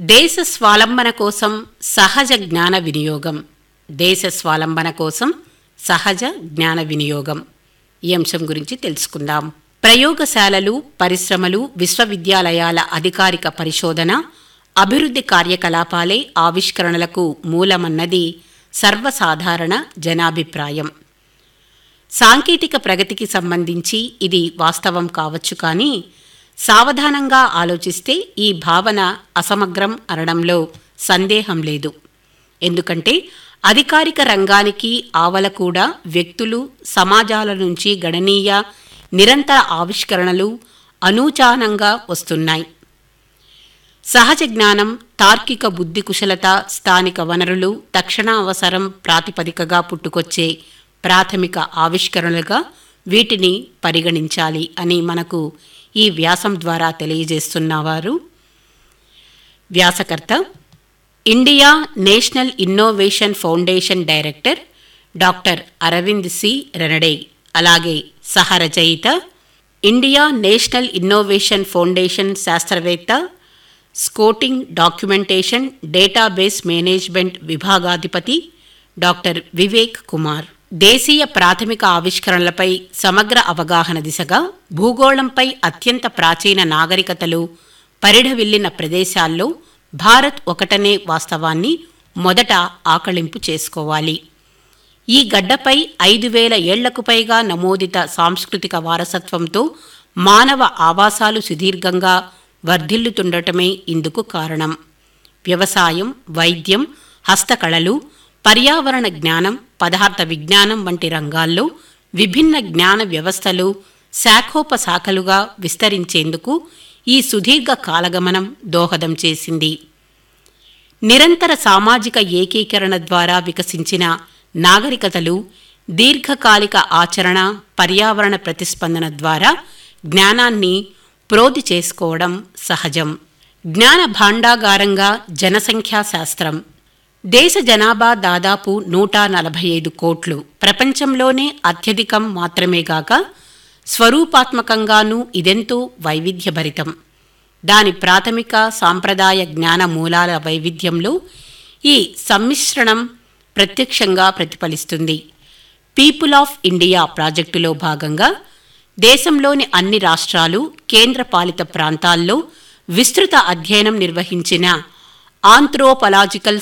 దేశ స్వాలంబన కోసం సహజ జ్ఞాన వినియోగం దేశ స్వాలంబన కోసం సహజ జ్ఞాన వినియోగం ఈ అంశం గురించి తెలుసుకుందాం ప్రయోగశాలలు పరిశ్రమలు విశ్వవిద్యాలయాల అధికారిక పరిశోధన అభివృద్ధి కార్యకలాపాలే ఆవిష్కరణలకు మూలమన్నది సర్వసాధారణ జనాభిప్రాయం సాంకేతిక ప్రగతికి సంబంధించి ఇది వాస్తవం కావచ్చు కానీ సావధానంగా ఆలోచిస్తే ఈ భావన అసమగ్రం అనడంలో సందేహం లేదు ఎందుకంటే అధికారిక రంగానికి ఆవల కూడా వ్యక్తులు సమాజాల నుంచి గణనీయ నిరంతర ఆవిష్కరణలు అనూచానంగా వస్తున్నాయి సహజ జ్ఞానం తార్కిక బుద్ధి కుశలత స్థానిక వనరులు తక్షణ అవసరం ప్రాతిపదికగా పుట్టుకొచ్చే ప్రాథమిక ఆవిష్కరణలుగా వీటిని పరిగణించాలి అని మనకు ఈ వ్యాసం ద్వారా తెలియజేస్తున్నవారు వ్యాసకర్త India national innovation foundation director doctor Aravind C Ranade అలాగే సహరచయిత ఇండియా నేషనల్ ఇన్నోవేషన్ ఫౌండేషన్ శాస్త్రవేత్త స్కోటింగ్ డాక్యుమెంటేషన్ డేటాబేస్ మేనేజ్మెంట్ విభాగాధిపతి డాక్టర్ వివేక్ కుమార్ దేశీయ ప్రాథమిక ఆవిష్కరణలపై సమగ్ర అవగాహన దిశగా భూగోళంపై అత్యంత ప్రాచీన నాగరికతలు పరిఢవిల్లిన ప్రదేశాల్లో భారత్ ఒకటనే వాస్తవాన్ని మొదట ఆకళింపు చేసుకోవాలి ఈ గడ్డపై ఐదు వేల ఏళ్లకు పైగా నమోదిత సాంస్కృతిక వారసత్వంతో మానవ ఆవాసాలు సుదీర్ఘంగా వర్ధిల్లుతుండటమే ఇందుకు కారణం వ్యవసాయం వైద్యం హస్తకళలు పర్యావరణ జ్ఞానం పదార్థ విజ్ఞానం వంటి రంగాల్లో విభిన్న జ్ఞాన వ్యవస్థలు శాఖోపశాఖలుగా విస్తరించేందుకు ఈ సుదీర్ఘ కాలగమనం దోహదం చేసింది నిరంతర సామాజిక ఏకీకరణ ద్వారా వికసించిన నాగరికతలు దీర్ఘకాలిక ఆచరణ పర్యావరణ ప్రతిస్పందన ద్వారా జ్ఞానాన్ని ప్రోధి చేసుకోవడం సహజం జ్ఞాన భాండాగారంగా జనసంఖ్యా శాస్త్రం దేశ జనాభా దాదాపు నూట నలభై ఐదు కోట్లు ప్రపంచంలోనే అత్యధికం మాత్రమే గాక స్వరూపాత్మకంగానూ ఇదెంతో వైవిధ్యభరితం దాని ప్రాథమిక సాంప్రదాయ జ్ఞాన మూలాల వైవిధ్యంలో ఈ సమ్మిశ్రణం ప్రత్యక్షంగా ప్రతిఫలిస్తుంది పీపుల్ ఆఫ్ ఇండియా ప్రాజెక్టులో భాగంగా దేశంలోని అన్ని రాష్ట్రాలు కేంద్రపాలిత ప్రాంతాల్లో విస్తృత అధ్యయనం నిర్వహించిన ఆంథ్రోపలాజికల్